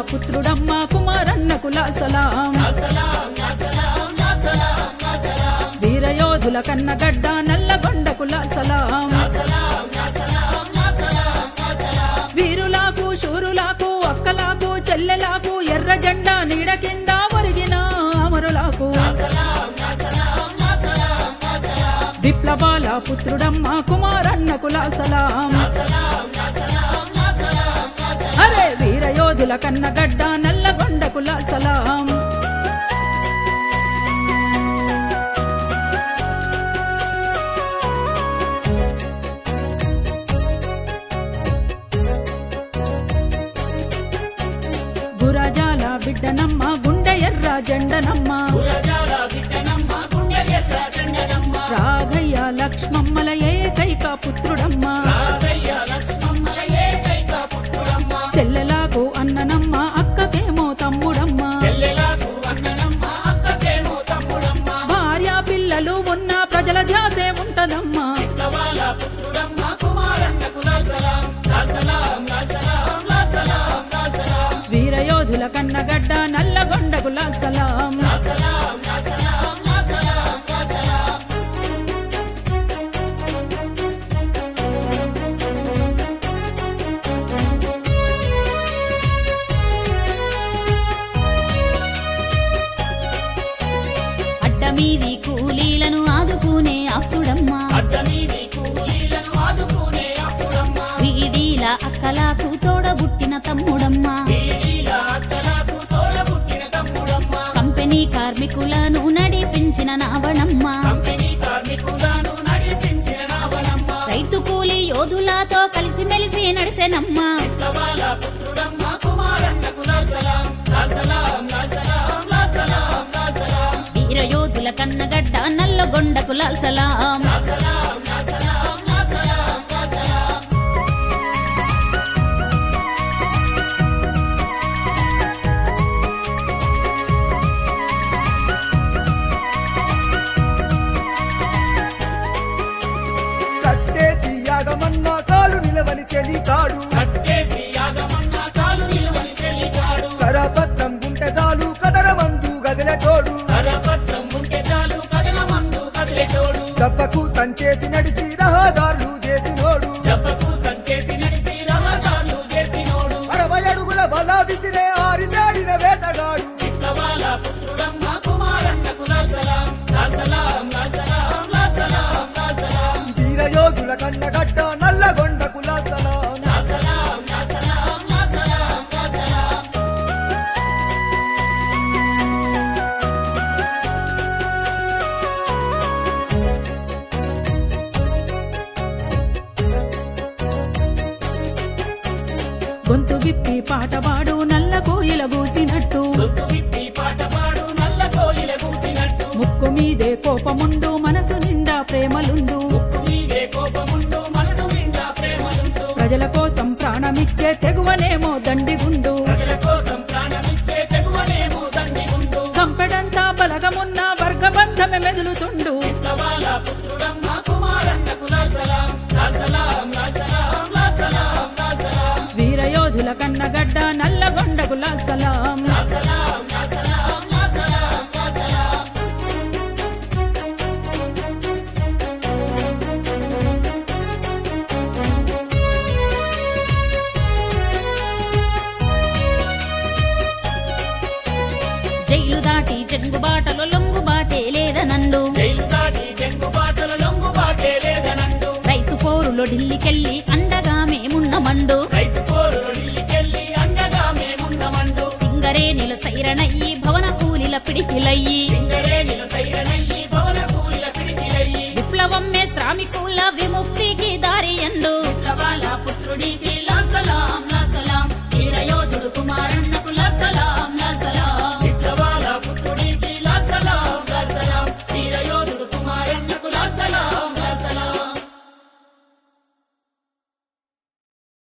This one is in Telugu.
పుత్రుడమ్మ కుమారన్నకు లాసలాం వీరయోధుల కన్నగడ్డ నల్లగొండకు లాసలాం వీరులకు శూరులకు అక్కలకు చెల్లెలకు ఎర్ర జెండా నీడ కింద ఒరిగిన అమరులకు విప్లవాల పుత్రుడమ్మ కుమారన్నకు లాసలాం అరే వీరయోధుల కన్నగడ్డ నల్లగొండకు లాసలాం గురజాల బిడ్డనమ్మ గుండె ఎర్ర జెండనమ్మ రాఘయ్య లక్ష్మమ్మల ఏకైక పుత్రుడమ్మ సెల్లెలాకు అన్ననమ్మ అక్కకేమో తమ్ముడమ్మ భార్య పిల్లలు ఉన్న ప్రజల ధ్యాసే ఉంటదమ్మా వీరయోధుల కన్నగడ్డ నల్లగొండకు లాసలాం అడ్డమీది కూలీలను ఆదుకునే అప్పుడమ్మా వీడీల అక్కలకు తోడబుట్టిన తమ్ముడమ్మా కంపెనీ కార్మికులను నడిపించిన నావణమ్మా రైతు కూలీ యోధులతో కలిసిమెలిసి నడిసెనమ్మా వీరయోధుల కన్నగడ్డ నల్లగొండకు లాల్సలాం కట్టేసి యాగమన్న కాలు నిలవని చెలికాడు కరపత్రం గుంటె చాలు కదర మందు గదిలటోడు దెబ్బకు సంచేసి నడిసి రహదారులు చేసినోడు అరవై అడుగుల బల విసిరే ఆరిదాడిన వేటగాడు వీరయోధుల కన్నగడ్డ నల్లగొండ కులాసలా గొంతు విప్పి పాట పాడు నల్ల కోయిల గూసినట్టు ముక్కు మీదే కోపముండు మనసు నిండా ప్రేమలుండు ప్రజల కోసం ప్రాణమిచ్చే తెగువనేమో దండిగుండు కంపెడంతా బలగమున్న వర్గబంధమే మెదులుతుండు వీరయోధుల కన్నగడ్డ నల్లగొండకు లాల్సలాం జైలు దాటి జంగుబాటలో లొంగుబాటే లేదనండు రైతు పోరులో ఢిల్లీకెళ్ళి